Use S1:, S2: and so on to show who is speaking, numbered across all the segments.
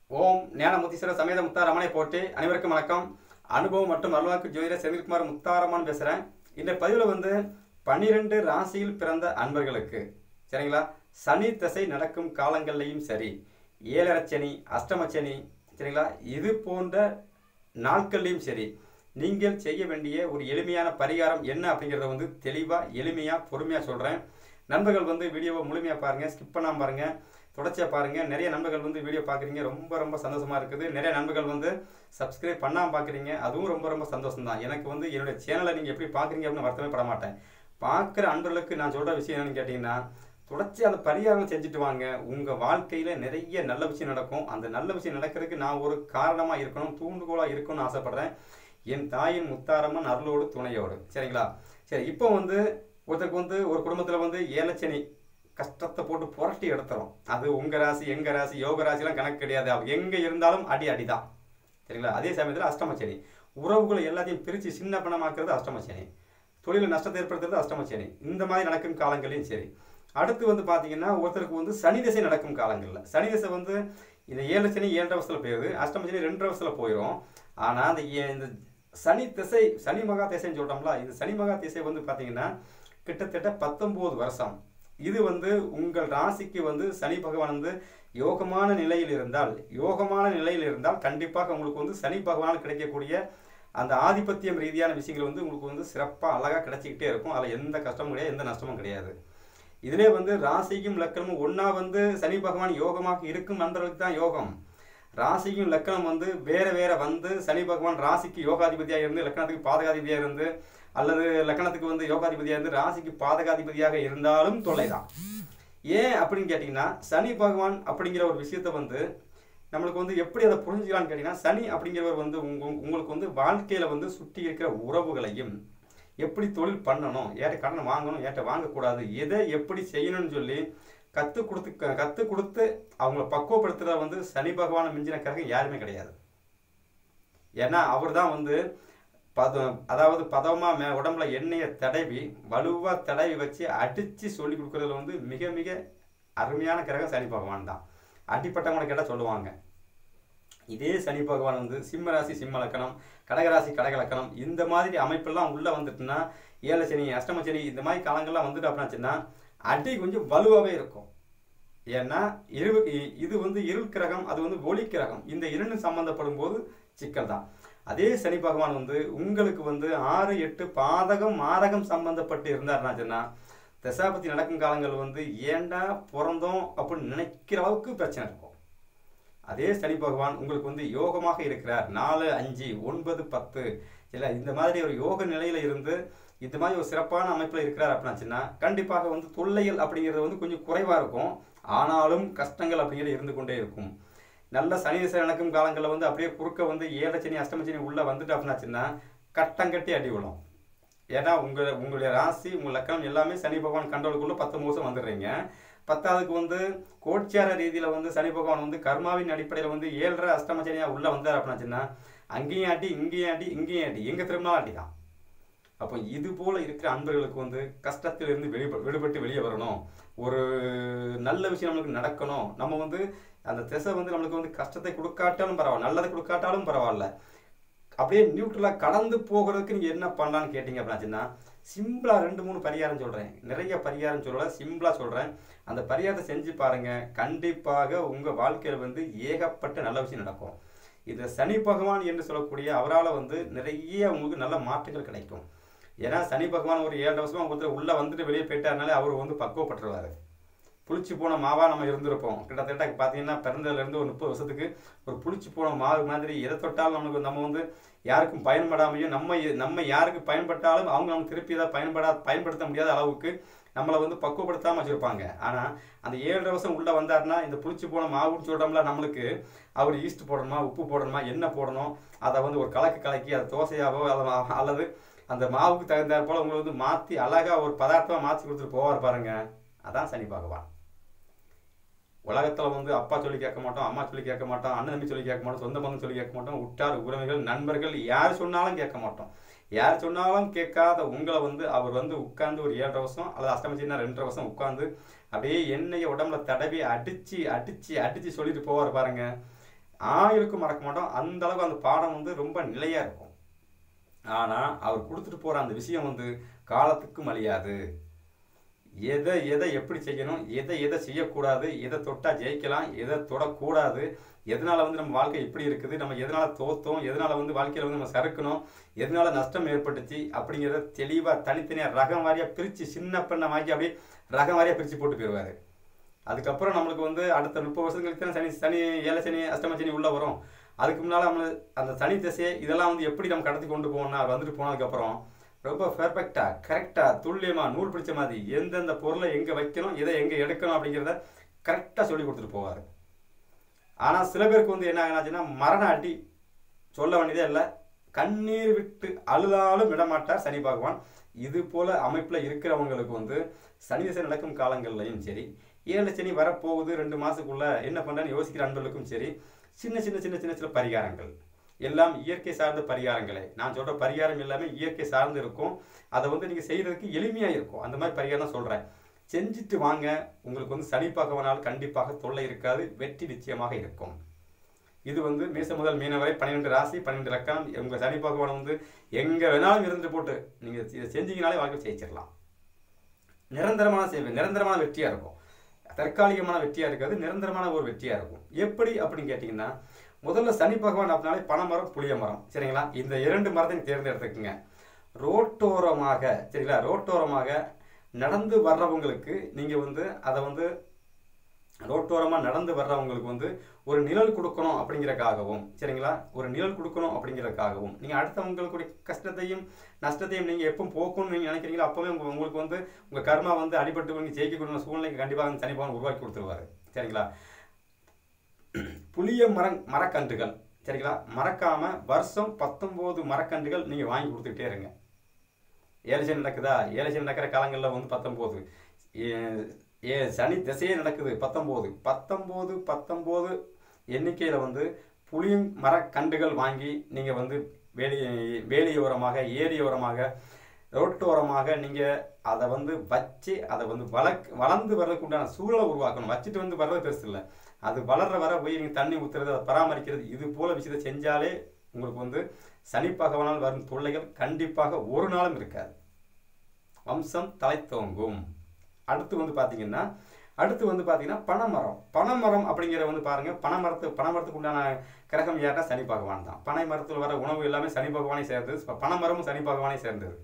S1: ஓம் ஞானமுத்தீஸ்வரர் சமேத முத்தாரமனை போட்டு அனைவருக்கும் வணக்கம் அனுபவம் மற்றும் அருள்வாக்கு ஜோதிடர் செந்தில்குமார் முத்தாரமான் பேசுகிறேன் இந்த பதிவில் வந்து பன்னிரெண்டு ராசியில் பிறந்த அன்பர்களுக்கு சரிங்களா சனி திசை நடக்கும் காலங்கள்லையும் சரி ஏழரை சனி அஷ்டம சனி சரிங்களா இது போன்ற நாட்கள்லையும் சரி நீங்கள் செய்ய வேண்டிய ஒரு எளிமையான பரிகாரம் என்ன அப்படிங்கிறத வந்து தெளிவாக எளிமையாக பொறுமையாக சொல்கிறேன் நண்பர்கள் வந்து வீடியோவை முழுமையாக பாருங்கள் ஸ்கிப் பண்ணாமல் பாருங்கள் தொடர்ச்சியாக பாருங்கள் நிறைய நண்பர்கள் வந்து வீடியோ பார்க்குறீங்க ரொம்ப ரொம்ப சந்தோஷமாக இருக்குது நிறைய நண்பர்கள் வந்து சப்ஸ்கிரைப் பண்ணாமல் பார்க்குறீங்க அதுவும் ரொம்ப ரொம்ப சந்தோஷம் தான் எனக்கு வந்து என்னுடைய சேனலை நீங்கள் எப்படி பார்க்குறீங்க அப்படின்னு வருத்தமே பட மாட்டேன் பார்க்குற அன்பர்களுக்கு நான் சொல்கிற விஷயம் என்னன்னு கேட்டிங்கன்னா தொடர்ச்சி அந்த பரிகாரம் செஞ்சுட்டு வாங்க உங்கள் வாழ்க்கையில் நிறைய நல்ல விஷயம் நடக்கும் அந்த நல்ல விஷயம் நடக்கிறதுக்கு நான் ஒரு காரணமாக இருக்கணும் தூண்டுகோலாக இருக்கணும்னு ஆசைப்பட்றேன் என் தாயின் முத்தாரம்மன் அருளோடு துணையோடு சரிங்களா சரி இப்போ வந்து ஒருத்தருக்கு வந்து ஒரு குடும்பத்தில் வந்து ஏலச்சனி கஷ்டத்தை போட்டு புரட்டி எடுத்துரும் அது உங்கள் ராசி எங்கள் ராசி யோக ராசிலாம் கணக்கு கிடையாது அவ எங்கே இருந்தாலும் அடி அடி தான் சரிங்களா அதே சமயத்தில் அஷ்டமச்சனி உறவுகளை எல்லாத்தையும் பிரித்து சின்ன பணமாக்குறது அஷ்டமச்சனி தொழில் நஷ்டத்தை ஏற்படுத்துறது அஷ்டமச்சனி இந்த மாதிரி நடக்கும் காலங்களையும் சரி அடுத்து வந்து பார்த்தீங்கன்னா ஒருத்தருக்கு வந்து சனி திசை நடக்கும் காலங்களில் சனி திசை வந்து இந்த ஏழு சனி ஏழரை வருஷத்தில் போயிடுது அஷ்டம சனி ரெண்டரை வருஷத்தில் போயிடும் ஆனால் அந்த ஏ- இந்த சனி திசை சனி மகா திசைன்னு சொல்கிறோம்ல இந்த சனி மகா திசை வந்து பார்த்தீங்கன்னா கிட்டத்தட்ட பத்தொம்போது வருஷம் இது வந்து உங்கள் ராசிக்கு வந்து சனி பகவான் வந்து யோகமான நிலையில் இருந்தால் யோகமான நிலையில் இருந்தால் கண்டிப்பாக உங்களுக்கு வந்து சனி பகவான் கிடைக்கக்கூடிய அந்த ஆதிபத்தியம் ரீதியான விஷயங்கள் வந்து உங்களுக்கு வந்து சிறப்பாக அழகாக கிடைச்சிக்கிட்டே இருக்கும் அதில் எந்த கஷ்டமும் கிடையாது எந்த நஷ்டமும் கிடையாது இதிலே வந்து ராசிக்கும் லக்கணமும் ஒன்றா வந்து சனி பகவான் யோகமாக இருக்கும் நண்பர்களுக்கு தான் யோகம் ராசிக்கும் லக்கணம் வந்து வேற வேற வந்து சனி பகவான் ராசிக்கு யோகாதிபதியாக இருந்து லக்கணத்துக்கு பாதகாதிபதியாக இருந்து அல்லது லக்கணத்துக்கு வந்து யோகாதிபதியாக இருந்து ராசிக்கு பாதகாதிபதியாக இருந்தாலும் தொல்லை தான் ஏன் அப்படின்னு கேட்டிங்கன்னா சனி பகவான் அப்படிங்கிற ஒரு விஷயத்த வந்து நம்மளுக்கு வந்து எப்படி அதை புரிஞ்சுக்கலாம்னு கேட்டிங்கன்னா சனி அப்படிங்கிறவர் வந்து உங்க உங்களுக்கு வந்து வாழ்க்கையில் வந்து சுற்றி இருக்கிற உறவுகளையும் எப்படி தொழில் பண்ணணும் ஏட்ட கடன் வாங்கணும் ஏட்ட வாங்கக்கூடாது எதை எப்படி செய்யணும்னு சொல்லி கற்றுக் கொடுத்து க- கற்றுக் கொடுத்து அவங்கள பக்குவப்படுத்துகிற வந்து சனி பகவானை மிஞ்சின கிரகம் யாருமே கிடையாது ஏன்னா அவர் தான் வந்து பத அதாவது பதமாக மே உடம்புல எண்ணெயை தடவி வலுவாக தடவி வச்சு அடித்து சொல்லி கொடுக்குறதுல வந்து மிக மிக அருமையான கிரகம் சனி பகவான் தான் அடிப்பட்டவங்களை கேட்டால் சொல்லுவாங்க இதே சனி பகவான் வந்து சிம்ம ராசி சிம்ம லக்கணம் கடகராசி கடக லக்கணம் இந்த மாதிரி அமைப்பெல்லாம் உள்ளே வந்துட்டுன்னா ஏழை சனி அஷ்டம சனி இந்த மாதிரி காலங்கள்லாம் வந்துட்டு அப்படின்னாச்சுன்னா அடி கொஞ்சம் வலுவாகவே இருக்கும் ஏன்னா இரு இ- இது வந்து இருள் கிரகம் அது வந்து ஒளி கிரகம் இந்த இரண்டும் சம்பந்தப்படும் போது சிக்கல் தான் அதே சனி பகவான் வந்து உங்களுக்கு வந்து ஆறு எட்டு பாதகம் மாரகம் சம்பந்தப்பட்டு இருந்தாருனாச்சுன்னா தசாபதி நடக்கும் காலங்கள் வந்து ஏன்டா பிறந்தோம் அப்படின்னு நினைக்கிற அளவுக்கு பிரச்சனை இருக்கும் அதே சனி பகவான் உங்களுக்கு வந்து யோகமாக இருக்கிறார் நாலு அஞ்சு ஒன்பது பத்து இல்லை இந்த மாதிரி ஒரு யோக நிலையில இருந்து இந்த மாதிரி ஒரு சிறப்பான அமைப்பில் இருக்கிறார் அப்படின்னாச்சுன்னா கண்டிப்பாக வந்து தொல்லைகள் அப்படிங்கிறது வந்து கொஞ்சம் குறைவாக இருக்கும் ஆனாலும் கஷ்டங்கள் அப்படிங்கிறது இருந்து கொண்டே இருக்கும் நல்ல சனி திசை நடக்கும் காலங்களில் வந்து அப்படியே குறுக்க வந்து ஏழரை சனி அஷ்டம சனி உள்ளே வந்துட்டு அப்படின்னாச்சுன்னா கட்டம் கட்டி அடி விழும் ஏன்னா உங்கள் உங்களுடைய ராசி உங்கள் லக்கணம் எல்லாமே சனி பகவான் கண்ட்ரோலுக்குள்ள பத்து வருஷம் வந்துடுறீங்க பத்தாவதுக்கு வந்து கோட்சார ரீதியில் வந்து சனி பகவான் வந்து கர்மாவின் அடிப்படையில் வந்து ஏழரை அஷ்டம சனியாக உள்ளே வந்தார் அப்படின்னாச்சுன்னா அங்கேயும் அடி இங்கேயும் அடி இங்கேயும் அடி எங்கே திரும்பினாலும் அடி தான் அப்போ இது போல இருக்கிற அன்பர்களுக்கு வந்து கஷ்டத்திலிருந்து வெளி விடுபட்டு வெளியே வரணும் ஒரு நல்ல விஷயம் நம்மளுக்கு நடக்கணும் நம்ம வந்து அந்த திசை வந்து நம்மளுக்கு வந்து கஷ்டத்தை கொடுக்காட்டாலும் பரவாயில்ல நல்லதை கொடுக்காட்டாலும் பரவாயில்ல அப்படியே நியூட்ரலாக கடந்து போகிறதுக்கு நீங்கள் என்ன பண்ணலான்னு கேட்டிங்க அப்படின்னாச்சுன்னா சிம்பிளாக ரெண்டு மூணு பரிகாரம் சொல்கிறேன் நிறைய பரிகாரம் சொல்லல சிம்பிளாக சொல்கிறேன் அந்த பரிகாரத்தை செஞ்சு பாருங்கள் கண்டிப்பாக உங்கள் வாழ்க்கையில் வந்து ஏகப்பட்ட நல்ல விஷயம் நடக்கும் இந்த சனி பகவான் என்று சொல்லக்கூடிய அவரால் வந்து நிறைய உங்களுக்கு நல்ல மாற்றங்கள் கிடைக்கும் ஏன்னா சனி பகவான் ஒரு ஏழு வருஷமா ஒருத்தர் உள்ளே வந்துட்டு வெளியே போயிட்டாருனாலே அவர் வந்து பக்குவப்பட்டுருவாரு புளிச்சு போன மாவா நம்ம இருந்திருப்போம் கிட்டத்தட்ட பார்த்தீங்கன்னா பிறந்ததுலேருந்து ஒரு முப்பது வருஷத்துக்கு ஒரு புளிச்சு போன மாவு மாதிரி எதை தொட்டாலும் நமக்கு நம்ம வந்து யாருக்கும் பயன்படாமையும் நம்ம நம்ம யாருக்கு பயன்பட்டாலும் அவங்க நம்ம திருப்பி ஏதாவது பயன்படா பயன்படுத்த முடியாத அளவுக்கு நம்மளை வந்து பக்குவப்படுத்தாமல் வச்சுருப்பாங்க ஆனால் அந்த ஏழரை வருஷம் உள்ளே வந்தாருன்னா இந்த புளிச்சு போன மாவுன்னு சொல்கிறோம்ல நம்மளுக்கு அவர் ஈஸ்ட் போடணுமா உப்பு போடணுமா என்ன போடணும் அதை வந்து ஒரு கலக்கு கலக்கி அதை தோசையாவோ அல்ல- அல்லது அந்த மாவுக்கு தகுந்தாற் போல் உங்களை வந்து மாற்றி அழகாக ஒரு பதார்த்தமாக மாற்றி கொடுத்துட்டு போவார் பாருங்க அதான் சனி பகவான் உலகத்தில் வந்து அப்பா சொல்லி கேட்க மாட்டோம் அம்மா சொல்லி கேட்க மாட்டோம் அண்ணன் தம்பி சொல்லி கேட்க மாட்டோம் சொந்த பந்தம் சொல்லி கேட்க மாட்டோம் உற்றார் உறவுகள் நண்பர்கள் யார் சொன்னாலும் கேட்க மாட்டோம் யார் சொன்னாலும் கேட்காத உங்களை வந்து அவர் வந்து உட்கார்ந்து ஒரு ஏழரை வருஷம் அல்லது அஷ்டமச்சின்னா ரெண்டரை வருஷம் உட்கார்ந்து அப்படியே எண்ணெயை உடம்புல தடவி அடிச்சு அடிச்சு அடிச்சு சொல்லிட்டு போவார் பாருங்க ஆயுளுக்கும் மறக்க மாட்டோம் அந்த அளவுக்கு அந்த பாடம் வந்து ரொம்ப நிலையா இருக்கும் ஆனால் அவர் கொடுத்துட்டு போகிற அந்த விஷயம் வந்து காலத்துக்கும் அழியாது எதை எதை எப்படி செய்யணும் எதை எதை செய்யக்கூடாது எதை தொட்டா ஜெயிக்கலாம் எதை தொடக்கூடாது எதனால வந்து நம்ம வாழ்க்கை எப்படி இருக்குது நம்ம எதனால தோத்தோம் எதனால வந்து வாழ்க்கையில வந்து நம்ம சறுக்கணும் எதனால நஷ்டம் ஏற்பட்டுச்சு அப்படிங்கிறத தெளிவா தனித்தனியா ரகம் வாரியா பிரிச்சு சின்ன பண்ண வாங்கி அப்படியே ரகம் வாரியா பிரிச்சு போட்டு போயிடுவாரு அதுக்கப்புறம் நம்மளுக்கு வந்து அடுத்த முப்பது வருஷங்களுக்கு தானே சனி சனி ஏழை சனி அஷ்டம சனி உள்ள வரும் அதுக்கு முன்னால நம்ம அந்த சனி திசையை இதெல்லாம் வந்து எப்படி நம்ம கடத்தி கொண்டு போகணும் அவர் வந்துட்டு போனதுக்கப்புறம் ரொம்ப பெர்ஃபெக்டா கரெக்டா துல்லியமா நூல் பிடிச்ச மாதிரி எந்தெந்த பொருளை எங்க வைக்கணும் எதை எங்க எடுக்கணும் அப்படிங்கிறத கரெக்டா சொல்லி கொடுத்துட்டு போவாரு ஆனா சில பேருக்கு வந்து என்ன ஆகுனாச்சுன்னா மரண அடி சொல்ல வேண்டியதே இல்லை கண்ணீர் விட்டு அழுதாலும் விடமாட்டார் சனி பகவான் இது போல அமைப்புல இருக்கிறவங்களுக்கு வந்து சனி திசை நடக்கும் காலங்கள்லையும் சரி ஏழு சனி வரப்போகுது ரெண்டு மாசத்துக்குள்ள என்ன பண்றேன்னு யோசிக்கிற அன்பர்களுக்கும் சரி சின்ன சின்ன சின்ன சின்ன சின்ன பரிகாரங்கள் எல்லாம் இயற்கை சார்ந்த பரிகாரங்களே நான் சொல்ற பரிகாரம் எல்லாமே இயற்கை சார்ந்து இருக்கும் அதை வந்து நீங்க செய்யறதுக்கு எளிமையா இருக்கும் அந்த மாதிரி பரிகாரம் தான் சொல்றேன் செஞ்சுட்டு வாங்க உங்களுக்கு வந்து சனி பகவனால் கண்டிப்பாக தொல்லை இருக்காது வெற்றி நிச்சயமாக இருக்கும் இது வந்து மேச முதல் மீன வரை பன்னிரெண்டு ராசி பன்னிரெண்டு லக்கணம் உங்க சனி பகவான் வந்து எங்க வேணாலும் இருந்து போட்டு நீங்க இதை செஞ்சீங்கனாலே வாழ்க்கை ஜெயிச்சிடலாம் நிரந்தரமான சேவை நிரந்தரமான வெற்றியா இருக்கும் தற்காலிகமான வெற்றியா இருக்காது நிரந்தரமான ஒரு வெற்றியா இருக்கும் எப்படி அப்படின்னு கேட்டீங்கன்னா முதல்ல சனி பகவான் அப்படின்னாலே பனைமரம் புளிய மரம் சரிங்களா இந்த இரண்டு மரத்தையும் தேர்ந்தெடுத்துக்குங்க ரோட்டோரமாக சரிங்களா ரோட்டோரமாக நடந்து வர்றவங்களுக்கு நீங்க வந்து அதை வந்து ரோட்டோரமா நடந்து வர்றவங்களுக்கு வந்து ஒரு நிழல் கொடுக்கணும் அப்படிங்கறக்காகவும் சரிங்களா ஒரு நிழல் கொடுக்கணும் அப்படிங்கறக்காகவும் நீங்க அடுத்தவங்களுடைய கஷ்டத்தையும் நஷ்டத்தையும் நீங்க எப்போ போக்கணும்னு நீங்க நினைக்கிறீங்களோ அப்பவே உங்க உங்களுக்கு வந்து உங்க கர்மா வந்து அடிபட்டு நீங்க ஜெயிக்கக்கூடிய சூழ்நிலைக்கு கண்டிப்பாக அந்த சனி பகவான் உருவாக்கி கொடுத்துருவாரு சரிங்களா புளிய மரம் மரக்கன்றுகள் சரிங்களா மறக்காம வருஷம் பத்தொன்பது மரக்கன்றுகள் நீங்க வாங்கி கொடுத்துக்கிட்டே இருங்க ஏழை நடக்குதா ஏழை நடக்கிற காலங்களில் வந்து பத்தொம்போது ஏ சனி திசையே நடக்குது பத்தொம்போது பத்தொம்போது பத்தொம்போது எண்ணிக்கையில் வந்து புளியும் மரக்கன்றுகள் வாங்கி நீங்கள் வந்து வேலி வேலியோரமாக ஏரியோரமாக ரோட்டோரமாக நீங்கள் அதை வந்து வச்சு அதை வந்து வளர்க் வளர்ந்து வர்றதுக்கு உண்டான சூழலை உருவாக்கணும் வச்சுட்டு வந்து வர்றது பெருசு இல்லை அது வளர்ற வர போய் நீங்கள் தண்ணி ஊற்றுறது அதை பராமரிக்கிறது இது போல விஷயத்தை செஞ்சாலே உங்களுக்கு வந்து சனி பகவானால் வரும் தொல்லைகள் கண்டிப்பாக ஒரு நாளும் இருக்காது வம்சம் தலை தோங்கும் அடுத்து வந்து பார்த்தீங்கன்னா அடுத்து வந்து பார்த்தீங்கன்னா பனைமரம் பனைமரம் அப்படிங்கிற வந்து பாருங்க பனைமரத்து பனைமரத்துக்கு உண்டான கிரகம் யாருன்னா சனி பகவான் தான் பனை மரத்தில் வர உணவு எல்லாமே சனி பகவானை சேர்ந்தது பனைமரமும் சனி பகவானை சேர்ந்தது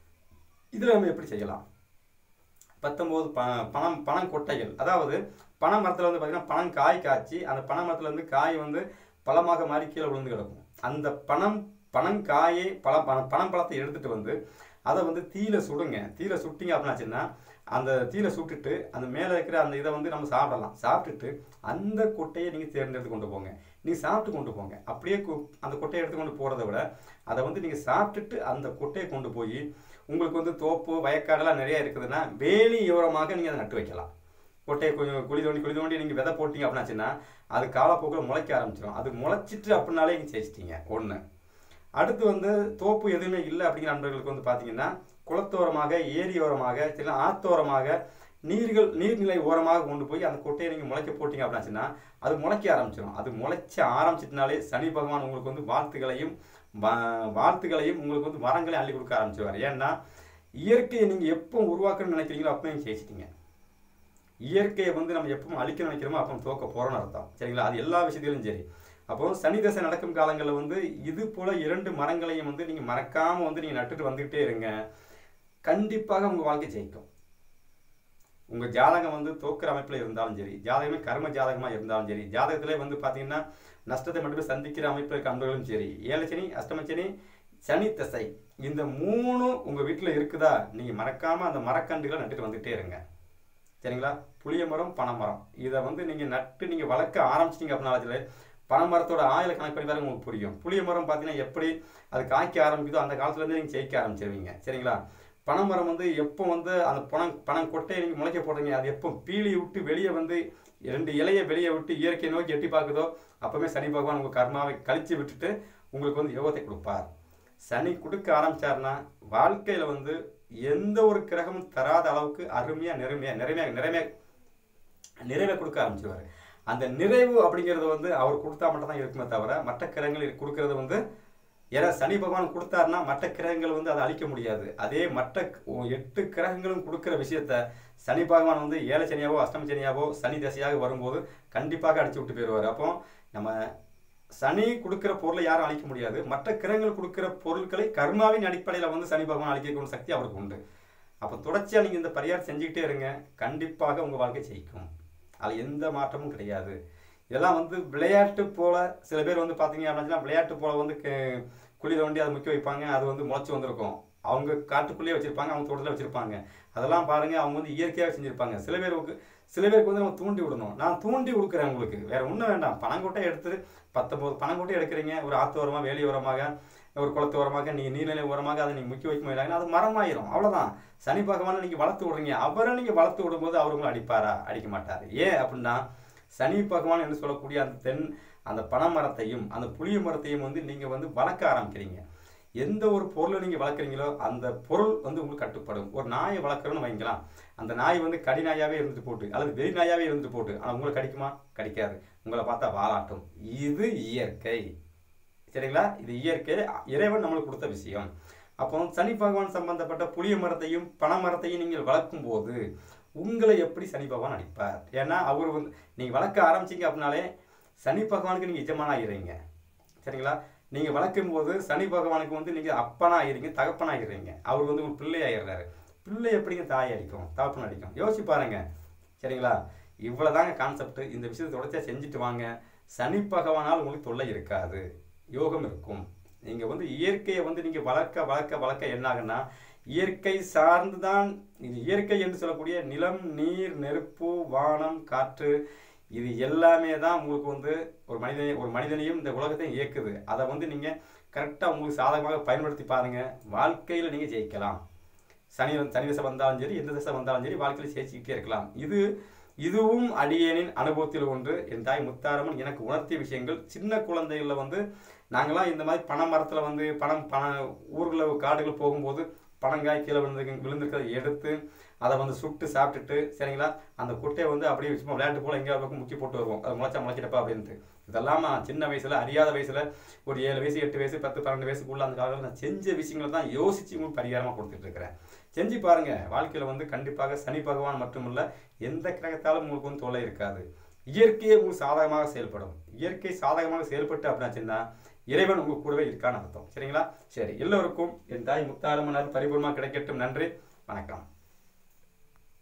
S1: இதில் நம்ம எப்படி செய்யலாம் பத்தொம்போது ப பணம் பணம் கொட்டைகள் அதாவது பனை மரத்தில் வந்து பார்த்தீங்கன்னா பனம் காய் காய்ச்சி அந்த பனை மரத்துல இருந்து காய் வந்து பழமாக மாறி கீழே விழுந்து கிடக்கும் அந்த பனம் பனங்காயை பழ பணம் பனம் பழத்தை எடுத்துட்டு வந்து அதை வந்து தீயில சுடுங்க தீயில சுட்டிங்க அப்படின்னாச்சுன்னா அந்த தீயில சுட்டுட்டு அந்த மேலே இருக்கிற அந்த இதை வந்து நம்ம சாப்பிடலாம் சாப்பிட்டுட்டு அந்த கொட்டையை நீங்கள் தேர்ந்தெடுத்து கொண்டு போங்க நீங்கள் சாப்பிட்டு கொண்டு போங்க அப்படியே கு- அந்த கொட்டையை எடுத்து கொண்டு போகிறத விட அதை வந்து நீங்கள் சாப்பிட்டுட்டு அந்த கொட்டையை கொண்டு போய் உங்களுக்கு வந்து தோப்பு வயக்காடெல்லாம் நிறைய இருக்குதுன்னா வேலி ஓரமாக நீங்கள் அதை நட்டு வைக்கலாம் கொட்டையை கொஞ்சம் குழி தோண்டி குழி தோண்டி நீங்கள் விதை போட்டீங்க அப்படின்னாச்சுன்னா அது காலப்போக்கில் முளைக்க ஆரம்பிச்சிடும் அது முளைச்சிட்டு அப்படின்னாலே நீங்கள் ஜெயிச்சிட்டீங்க ஒன்று அடுத்து வந்து தோப்பு எதுவுமே இல்லை அப்படிங்கிற நண்பர்களுக்கு வந்து பார்த்தீங்கன்னா குளத்தோரமாக ஏரியோரமாக சில ஆத்தோரமாக நீர்கள் நீர்நிலை ஓரமாக கொண்டு போய் அந்த கொட்டையை நீங்கள் முளைக்க போட்டீங்க அப்படின்னாச்சுன்னா அது முளைக்க ஆரம்பிச்சிடும் அது முளைச்ச ஆரம்பிச்சிட்டனாலே சனி பகவான் உங்களுக்கு வந்து வாழ்த்துகளையும் வா- வாழ்த்துகளையும் உங்களுக்கு வந்து வரங்களையும் அள்ளி கொடுக்க ஆரம்பிச்சிருவார் ஏன்னா இயற்கையை நீங்கள் எப்போ உருவாக்கணும்னு நினைக்கிறீங்களோ அப்போ நீங்கள் ஜெயிச்சிட்டீங்க இயற்கையை வந்து நம்ம எப்பவும் அழிக்க நினைக்கிறோமோ அப்போ தோக்க போறோம்னு அர்த்தம் சரிங்களா அது எல்லா விஷயத்திலும் சரி அப்போ சனி தசை நடக்கும் காலங்களில் வந்து இது போல இரண்டு மரங்களையும் வந்து நீங்க மறக்காம வந்து நீங்க நட்டுட்டு வந்துகிட்டே இருங்க கண்டிப்பாக உங்க வாழ்க்கை ஜெயிக்கும் உங்க ஜாதகம் வந்து தோக்கிற அமைப்புல இருந்தாலும் சரி ஜாதகமே கர்ம ஜாதகமா இருந்தாலும் சரி ஜாதகத்திலே வந்து பாத்தீங்கன்னா நஷ்டத்தை மட்டுமே சந்திக்கிற அமைப்புல இருக்க அன்பர்களும் சரி ஏழை சனி அஷ்டம சனி சனி தசை இந்த மூணு உங்க வீட்டுல இருக்குதா நீங்க மறக்காம அந்த மரக்கன்றுகளை நட்டுட்டு வந்துட்டே இருங்க சரிங்களா புளிய மரம் பனைமரம் இதை வந்து நீங்க நட்டு நீங்க வளர்க்க ஆரம்பிச்சிட்டீங்க அப்படின்னாலே பனைமரத்தோட ஆயுள கணக்கு பண்ணி பாருங்க உங்களுக்கு புரியும் புளிய மரம் பார்த்தீங்கன்னா எப்படி அது காய்க்க ஆரம்பிக்குதோ அந்த காலத்துல இருந்து நீங்க ஜெயிக்க ஆரம்பிச்சிருவீங்க சரிங்களா பனைமரம் வந்து எப்போ வந்து அந்த பணம் பணம் கொட்டையை நீங்க முளைக்க போடுறீங்க அது எப்போ பீலி விட்டு வெளியே வந்து ரெண்டு இலையை வெளியே விட்டு இயற்கையை நோக்கி எட்டி பார்க்குதோ அப்பவுமே சனி பகவான் உங்க கர்மாவை கழிச்சு விட்டுட்டு உங்களுக்கு வந்து யோகத்தை கொடுப்பார் சனி கொடுக்க ஆரம்பிச்சாருன்னா வாழ்க்கையில வந்து எந்த ஒரு கிரகமும் தராத அளவுக்கு அருமையா நிறைமையா நிறைமையா நிறைமையா நிறைவை கொடுக்க ஆரம்பிச்சிருவாரு அந்த நிறைவு அப்படிங்கிறது வந்து அவர் கொடுத்தா மட்டும் தான் இருக்குமே தவிர மற்ற கிரகங்கள் கொடுக்கறது வந்து ஏன்னா சனி பகவான் கொடுத்தாருன்னா மற்ற கிரகங்கள் வந்து அதை அழிக்க முடியாது அதே மற்ற ஒ- எட்டு கிரகங்களும் கொடுக்குற விஷயத்த சனி பகவான் வந்து ஏழை சனியாவோ அஷ்டம சனியாவோ சனி தசையாக வரும்போது கண்டிப்பாக அடிச்சு விட்டு போயிடுவார் அப்போ நம்ம சனி கொடுக்குற பொருளை யாரும் அழிக்க முடியாது மற்ற கிரகங்கள் கொடுக்குற பொருட்களை கர்மாவின் அடிப்படையில் வந்து சனி பகவான் அழிக்கக்கூடிய சக்தி அவருக்கு உண்டு அப்போ தொடர்ச்சியாக நீங்கள் இந்த பரிகாரம் செஞ்சுக்கிட்டே இருங்க கண்டிப்பாக உங்கள் வாழ்க்கை ஜெயிக்கும் அதில் எந்த மாற்றமும் கிடையாது இதெல்லாம் வந்து விளையாட்டு போல சில பேர் வந்து பார்த்தீங்க அப்படின்னா விளையாட்டு போல வந்து க- குழி தோண்டி அதை முக்கிய வைப்பாங்க அது வந்து முளைச்சி வந்திருக்கும் அவங்க காட்டுக்குள்ளேயே வச்சிருப்பாங்க அவங்க தோட்டத்தில் வச்சிருப்பாங்க அதெல்லாம் பாருங்க அவங்க வந்து இயற்கையாக செஞ்சிருப்பாங்க சில பேருக்கு சில பேருக்கு வந்து நம்ம தூண்டி விடணும் நான் தூண்டி கொடுக்குறேன் உங்களுக்கு வேற ஒன்றும் வேண்டாம் பணங்கொட்டை எடுத்து பத்தொம்பது பணங்கொட்டை எடுக்கிறீங்க ஒரு ஆத்து ஓரமாக வேலி ஓரமாக ஒரு குளத்து ஓரமாக நீங்கள் நீர்நிலை ஓரமாக அதை நீங்கள் முக்கிய வைக்க முடியல அது மரமாயிரும் அவ்வளோதான் சனி பகவானை நீங்கள் வளர்த்து விடுறீங்க அவரை நீங்கள் வளர்த்து விடும்போது அவர் உங்களை அடிப்பாரா அடிக்க மாட்டார் ஏன் அப்படின்னா சனி பகவான் என்று சொல்லக்கூடிய அந்த தென் அந்த பனை மரத்தையும் அந்த புளிய மரத்தையும் வந்து நீங்கள் வந்து வளர்க்க ஆரம்பிக்கிறீங்க எந்த ஒரு பொருளை நீங்கள் வளர்க்குறீங்களோ அந்த பொருள் வந்து உங்களுக்கு கட்டுப்படும் ஒரு நாயை வளர்க்குறோன்னு வைங்களேன் அந்த நாய் வந்து கடி நாயாவே இருந்துட்டு போட்டு அல்லது வெறி நாயாவே இருந்துட்டு போட்டு ஆனால் உங்களை கடிக்குமா கடிக்காது உங்களை பார்த்தா வாலாட்டும் இது இயற்கை சரிங்களா இது இயற்கை இறைவன் நம்மளுக்கு கொடுத்த விஷயம் அப்போ சனி பகவான் சம்பந்தப்பட்ட புளிய மரத்தையும் பனை மரத்தையும் நீங்கள் வளர்க்கும் போது உங்களை எப்படி சனி பகவான் அடிப்பார் ஏன்னா அவர் வந்து நீங்கள் வளர்க்க ஆரம்பிச்சீங்க அப்படின்னாலே சனி பகவானுக்கு நீங்கள் எஜமான ஆகிறீங்க சரிங்களா நீங்கள் வளர்க்கும் போது சனி பகவானுக்கு வந்து நீங்கள் அப்பனா ஆகிறீங்க தகப்பனா ஆகிறீங்க அவர் வந்து உங்களுக்கு பிள்ளை ஆகிடுறாரு பிள்ளை எப்படிங்க தாய் அடிக்கும் தகப்பன் அடிக்கும் யோசிச்சு பாருங்க சரிங்களா இவ்வளோதாங்க கான்செப்ட் இந்த விஷயத்தை தொடர்ச்சியாக செஞ்சுட்டு வாங்க சனி பகவானால் உங்களுக்கு தொல்லை இருக்காது யோகம் இருக்கும் நீங்கள் வந்து இயற்கையை வந்து நீங்கள் வளர்க்க வளர்க்க வளர்க்க என்ன ஆகுன்னா இயற்கை சார்ந்து தான் இது இயற்கை என்று சொல்லக்கூடிய நிலம் நீர் நெருப்பு வானம் காற்று இது எல்லாமே தான் உங்களுக்கு வந்து ஒரு மனிதனை ஒரு மனிதனையும் இந்த உலகத்தையும் இயக்குது அதை வந்து நீங்கள் கரெக்டாக உங்களுக்கு சாதகமாக பயன்படுத்தி பாருங்கள் வாழ்க்கையில் நீங்கள் ஜெயிக்கலாம் சனி சனி திசை வந்தாலும் சரி எந்த திசை வந்தாலும் சரி வாழ்க்கையில் ஜெயிச்சுக்கிட்டே இருக்கலாம் இது இதுவும் அடியேனின் அனுபவத்தில் ஒன்று என் தாய் முத்தாரம்மன் எனக்கு உணர்த்திய விஷயங்கள் சின்ன குழந்தைகளில் வந்து நாங்களாம் இந்த மாதிரி பனை மரத்தில் வந்து பணம் பண ஊர்களில் காடுகள் போகும்போது பனங்காய் கீழே விழுந்து விழுந்திருக்கிறத எடுத்து அதை வந்து சுட்டு சாப்பிட்டுட்டு சரிங்களா அந்த குட்டையை வந்து அப்படியே சும்மா விளையாட்டு போல எங்கேயாவது பக்கம் முக்கி போட்டு வருவோம் அது முளைச்சா முளைச்சிட்டப்பா அப்படின்ட்டு இதெல்லாம் நான் சின்ன வயசுல அறியாத வயசுல ஒரு ஏழு வயசு எட்டு வயசு பத்து பன்னெண்டு வயசுக்குள்ள அந்த காலத்தில் நான் செஞ்ச விஷயங்களை தான் யோசிச்சு உங்களுக்கு பரிகாரமாக கொடுத்துட்டு இருக்கிறேன் செஞ்சு பாருங்க வாழ்க்கையில வந்து கண்டிப்பாக சனி பகவான் மட்டுமல்ல எந்த கிரகத்தாலும் உங்களுக்கு வந்து தொல்லை இருக்காது இயற்கையே உங்களுக்கு சாதகமாக செயல்படும் இயற்கை சாதகமாக செயல்பட்டு அப்படின்னாச்சுன்னா இறைவன் உங்க கூடவே இருக்கான்னு அர்த்தம் சரிங்களா சரி எல்லோருக்கும் என் தாய் முத்தாரம்மனர் பரிபூர்ணமாக கிடைக்கட்டும் நன்றி வணக்கம்